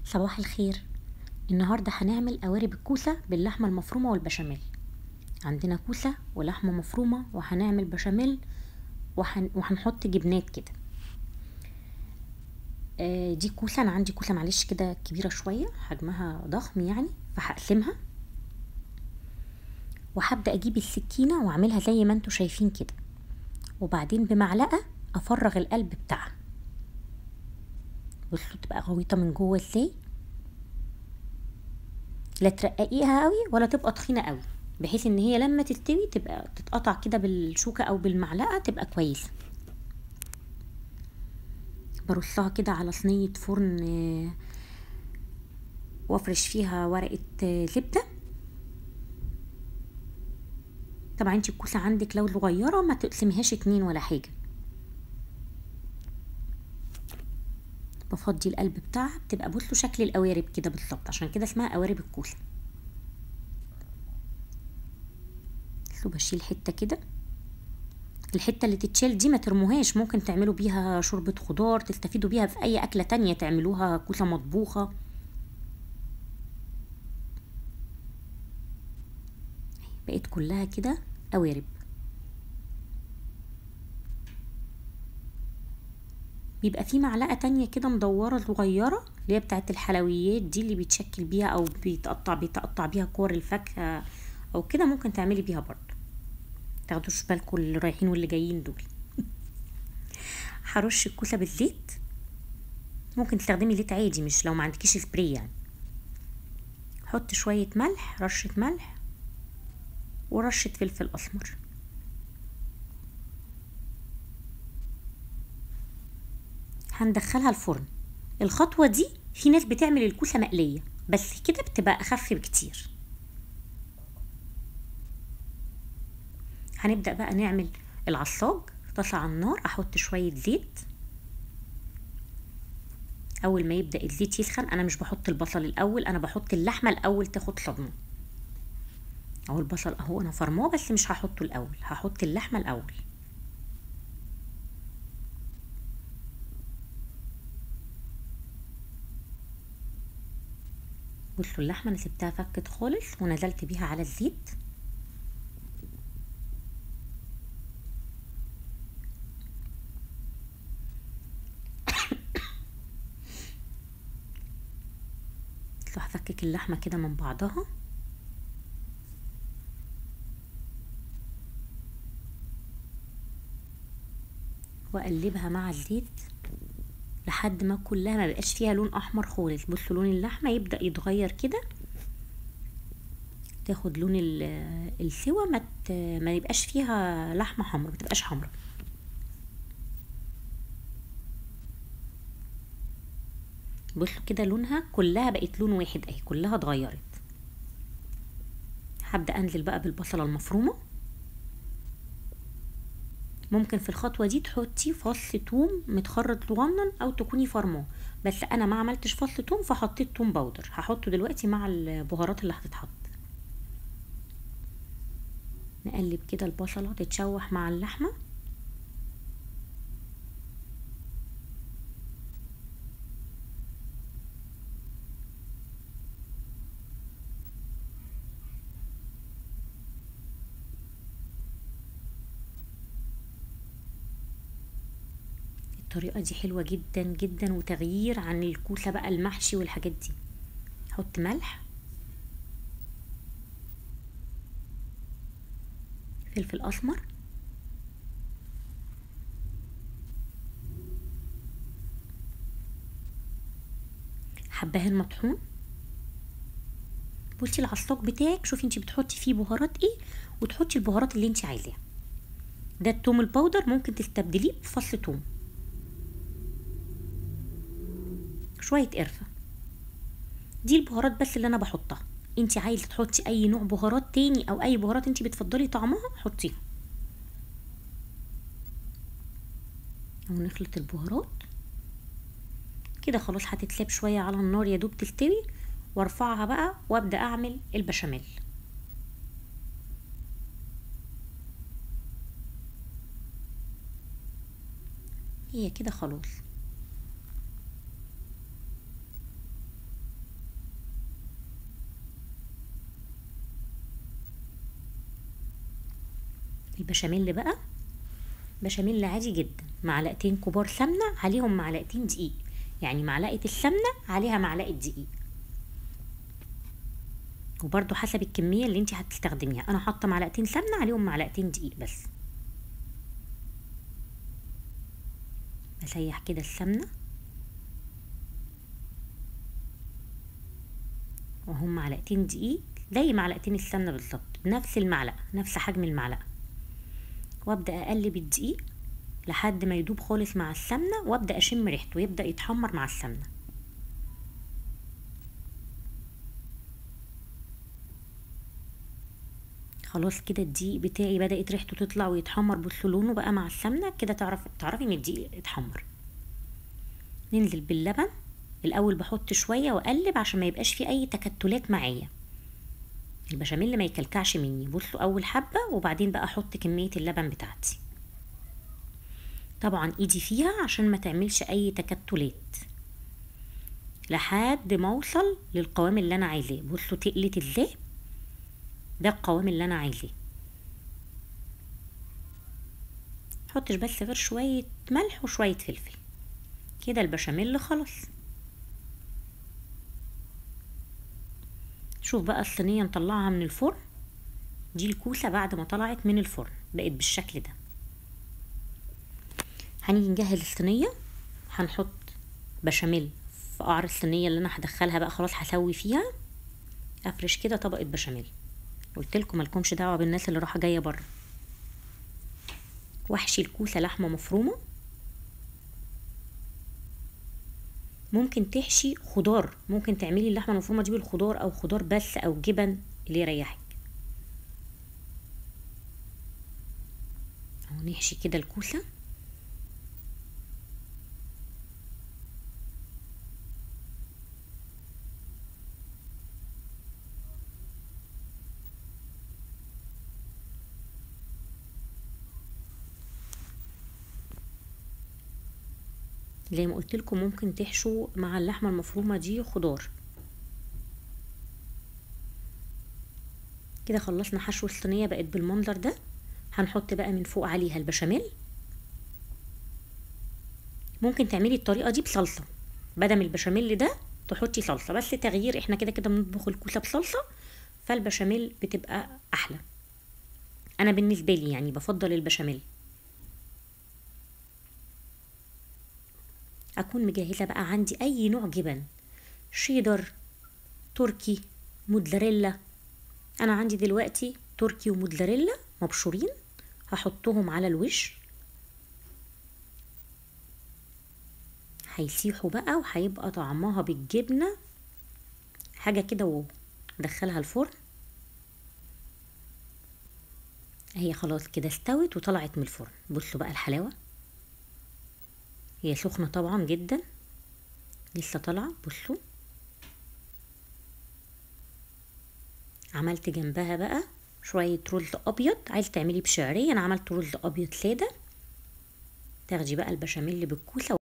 صباح الخير النهاردة هنعمل قوارب الكوسة باللحمة المفرومة والبشاميل عندنا كوسة ولحمة مفرومة وهنعمل بشاميل وهن... وهنحط جبنات كده آه دي كوسة أنا عندي كوسة معلش كده كبيرة شوية حجمها ضخم يعني فهقسمها وهبدأ أجيب السكينة وأعملها زي ما انتوا شايفين كده وبعدين بمعلقة أفرغ القلب بتاعها بصوا تبقى غويطة من جوه ازاي لا ترققيها قوي ولا تبقى تخينة قوي بحيث ان هي لما تستوي تبقى تتقطع كده بالشوكة او بالمعلقة تبقى كويسة برصها كده على صينية فرن آه، وافرش فيها ورقة آه، زبدة طبعا انتي الكوسة عندك لو صغيرة ما تقسميهاش اتنين ولا حاجة بفضي القلب بتاعها بتبقى بصوا شكل القوارب كده بالظبط عشان كده اسمها قوارب الكوسة بصوا بشيل حتة كده الحتة اللي تتشال دي ما ترموهاش ممكن تعملوا بيها شوربة خضار تستفيدوا بيها في اي اكلة تانية تعملوها كوسة مطبوخة بقت كلها كده قوارب بيبقى في معلقة تانية كده مدورة صغيرة اللي هي بتاعت الحلويات دي اللي بيتشكل بيها او بيتقطع بيتقطع بيها كور الفاكهة او كده ممكن تعملي بيها برضه تاخدوش بالكم اللي رايحين واللي جايين دول هرش الكوسة بالزيت ممكن تستخدمي زيت عادي مش لو ما عندكيش سبراي يعني حط شوية ملح رشة ملح ورشة فلفل أسمر هندخلها الفرن الخطوة دي في ناس بتعمل الكوسة مقلية بس كده بتبقى أخف بكتير هنبدأ بقى نعمل العصاج طاسة على النار أحط شوية زيت أول ما يبدأ الزيت يسخن أنا مش بحط البصل الأول أنا بحط اللحمة الأول تاخد صدمة أهو البصل أهو أنا فرماه بس مش هحطه الأول هحط اللحمة الأول بصوا اللحمة أنا سبتها فكت خالص ونزلت بيها على الزيت بصوا هفكك اللحمة كده من بعضها واقلبها مع الزيت لحد ما كلها ما بقاش فيها لون احمر خالص بصوا لون اللحمه يبدا يتغير كده تاخد لون ال- السوا ما ت- ما يبقاش فيها لحمه حمرا ما تبقاش حمرا بصوا كده لونها كلها بقت لون واحد اهي كلها اتغيرت هبدا انزل بقى بالبصله المفرومه ممكن في الخطوه دي تحطي فص توم متخرط صغنن او تكوني فرماه بس انا ما عملتش فص توم فحطيت توم باودر هحطه دلوقتي مع البهارات اللي هتتحط نقلب كده البصله تتشوح مع اللحمه الطريقة دي حلوة جدا جدا وتغيير عن الكوسة بقى المحشي والحاجات دي حط ملح فلفل أسمر حبهان مطحون بصي العصاج بتاعك شوفي انت بتحطي فيه بهارات ايه وتحطي البهارات اللي انت عايزاها ده التوم الباودر ممكن تستبدليه بفص توم شوية قرفة دي البهارات بس اللي انا بحطها انت عايزة تحطي اي نوع بهارات تاني او اي بهارات انت بتفضلي طعمها حطيها ونخلط البهارات كده خلاص هتتساب شوية على النار يا دوب تستوي وارفعها بقى وابدأ اعمل البشاميل هي كده خلاص البشاميل بقى بشاميل عادي جدا معلقتين كبار سمنة عليهم معلقتين دقيق يعني معلقة السمنة عليها معلقة دقيق وبرضو حسب الكمية اللي انت هتستخدميها انا حاطة معلقتين سمنة عليهم معلقتين دقيق بس بسيح كده السمنة وهم معلقتين دقيق زي معلقتين السمنة بالظبط بنفس المعلقة نفس حجم المعلقة وابدأ اقلب الدقيق لحد ما يدوب خالص مع السمنة وابدأ اشم ريحته يبدأ يتحمر مع السمنة خلاص كده الدقيق بتاعي بدأت ريحته تطلع ويتحمر بصوا لونه بقى مع السمنة كده تعرف تعرفي ان الدقيق اتحمر ننزل باللبن الاول بحط شوية واقلب عشان ما يبقاش فيه اي تكتلات معايا البشاميل ما يكلكعش مني بصوا اول حبة وبعدين بقى احط كمية اللبن بتاعتي طبعا ايدي فيها عشان ما تعملش اي تكتلات لحد ما اوصل للقوام اللي انا عايزاه بصوا تقلت ازاي ده القوام اللي انا عايزاه حطش بس غير شوية ملح وشوية فلفل كده البشاميل خلاص شوف بقى الصينية نطلعها من الفرن دي الكوسة بعد ما طلعت من الفرن بقت بالشكل ده هنيجي نجهز الصينية هنحط بشاميل في قعر الصينية اللي انا هدخلها بقى خلاص هسوي فيها افرش كده طبقة بشاميل قلت لكم مالكمش دعوة بالناس اللي رايحة جاية بره واحشي الكوسة لحمة مفرومة ممكن تحشي خضار ممكن تعملي اللحمة المفرومة دي بالخضار او خضار بس او جبن اللي يريحك اهو نحشي كده الكوسة زي ما قلت لكم ممكن تحشوا مع اللحمة المفرومة دي خضار كده خلصنا حشو الصينية بقت بالمنظر ده هنحط بقى من فوق عليها البشاميل ممكن تعملي الطريقة دي بصلصة بدل البشاميل ده تحطي صلصة بس تغيير احنا كده كده بنطبخ الكوسة بصلصة فالبشاميل بتبقى احلى انا بالنسبة لي يعني بفضل البشاميل اكون مجهزه بقى عندي اي نوع جبن شيدر تركي موتزاريلا انا عندي دلوقتي تركي وموتزاريلا مبشورين هحطهم على الوش هيسيحوا بقى وهيبقى طعمها بالجبنه حاجه كده واو ادخلها الفرن هي خلاص كده استوت وطلعت من الفرن بصوا بقى الحلاوه هي سخنة طبعا جدا لسه طالعة بصوا عملت جنبها بقى شوية رز أبيض عايز تعملي بشعرية أنا عملت رز أبيض سادة تاخدي بقى البشاميل بالكوسة